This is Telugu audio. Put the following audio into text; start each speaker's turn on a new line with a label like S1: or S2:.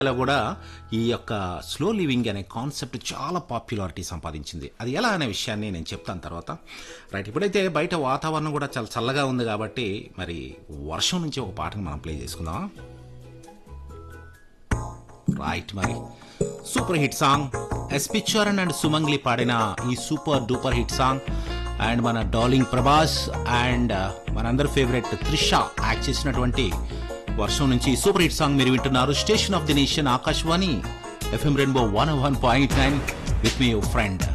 S1: లో కూడా ఈ యొక్క స్లో లివింగ్ అనే కాన్సెప్ట్ చాలా పాపులారిటీ సంపాదించింది అది ఎలా అనే విషయాన్ని నేను చెప్తాను తర్వాత రైట్ ఇప్పుడైతే బయట వాతావరణం కూడా చాలా చల్లగా ఉంది కాబట్టి మరి వర్షం నుంచి ఒక పాటను మనం ప్లే చేసుకుందాం రైట్ మరి super hit song SP Charan and Sumangali పాడిన ఈ super duper hit song and మన డార్లింగ్ ప్రభాస్ అండ్ మనందరి ఫేవరెట్ త్రిష యాక్ట్ చేసినటువంటి వర్షం నుంచి సూపర్ హిట్ సాంగ్ మీరు వింటున్నారు station of the nation Akashvani FM rainbow one one point nine with me your friend